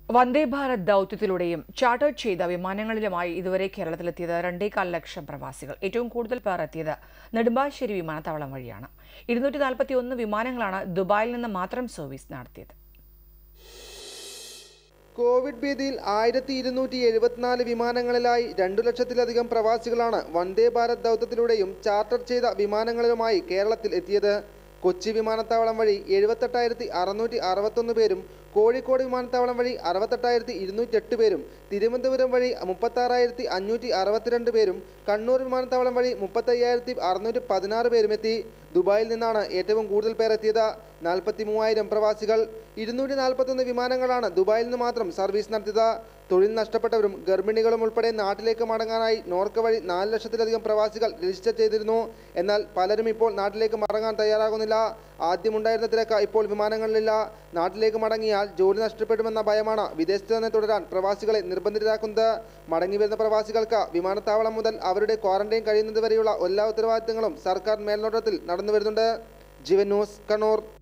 വന്ദേ Bharat ദൗത്യത്തിലൂടെയും charter ചെയ്ത വിമാനങ്ങളിലുമായി ഇതുവരെ കേരളത്തിലെത്തിയത് രണ്ടേകാൽ ലക്ഷം പ്രവാസികൾ ഏറ്റവും കൂടുതൽ പേർ എത്തിയത് നെടുമ്പാശ്ശേരി വിമാനത്താവളം വഴിയാണ് ഇരുന്നൂറ്റി നാൽപ്പത്തി ഒന്ന് വിമാനങ്ങളാണ് ദുബായിൽ നിന്ന് മാത്രം സർവീസ് നടത്തിയത് കോവിഡ് ഭീതിയിൽ ആയിരത്തി ഇരുന്നൂറ്റി എഴുപത്തിനാല് വിമാനങ്ങളിലായി രണ്ടു ലക്ഷത്തിലധികം പ്രവാസികളാണ് വന്ദേ ഭാരത് ദൗത്യത്തിലൂടെയും ചാർട്ടർ ചെയ്ത വിമാനങ്ങളിലുമായി കേരളത്തിൽ എത്തിയത് കൊച്ചി വിമാനത്താവളം വഴി എഴുപത്തെട്ടായിരത്തി അറുന്നൂറ്റി അറുപത്തൊന്ന് പേരും കോഴിക്കോട് വിമാനത്താവളം വഴി അറുപത്തെട്ടായിരത്തി ഇരുന്നൂറ്റി എട്ട് പേരും തിരുവനന്തപുരം വഴി മുപ്പത്താറായിരത്തി അഞ്ഞൂറ്റി അറുപത്തിരണ്ട് പേരും കണ്ണൂർ വിമാനത്താവളം വഴി മുപ്പത്തയ്യായിരത്തി അറുന്നൂറ്റി പതിനാറ് പേരും എത്തി ദുബായിൽ നിന്നാണ് ഏറ്റവും കൂടുതൽ പേർ എത്തിയത് നാൽപ്പത്തി മൂവായിരം പ്രവാസികൾ ഇരുന്നൂറ്റി നാൽപ്പത്തൊന്ന് വിമാനങ്ങളാണ് ദുബായിൽ നിന്ന് മാത്രം സർവീസ് നടത്തിയത് തൊഴിൽ നഷ്ടപ്പെട്ടവരും ഗർഭിണികളും ഉൾപ്പെടെ നാട്ടിലേക്ക് മടങ്ങാനായി നോർക്ക വഴി നാല് ലക്ഷത്തിലധികം പ്രവാസികൾ രജിസ്റ്റർ ചെയ്തിരുന്നു എന്നാൽ പലരും ഇപ്പോൾ നാട്ടിലേക്ക് മടങ്ങാൻ തയ്യാറാകുന്നില്ല ആദ്യമുണ്ടായിരുന്ന തിരക്ക് ഇപ്പോൾ വിമാനങ്ങളിലില്ല നാട്ടിലേക്ക് മടങ്ങിയാൽ ജോലി നഷ്ടപ്പെടുമെന്ന ഭയമാണ് വിദേശത്ത് തന്നെ തുടരാൻ പ്രവാസികളെ നിർബന്ധിതരാക്കുന്നത് മടങ്ങി വരുന്ന പ്രവാസികൾക്ക് വിമാനത്താവളം മുതൽ അവരുടെ ക്വാറന്റൈൻ കഴിയുന്നത് വരെയുള്ള എല്ലാ ഉത്തരവാദിത്തങ്ങളും സർക്കാർ മേൽനോട്ടത്തിൽ നടന്നു വരുന്നുണ്ട് ജീവൻ ന്യൂസ് കണ്ണൂർ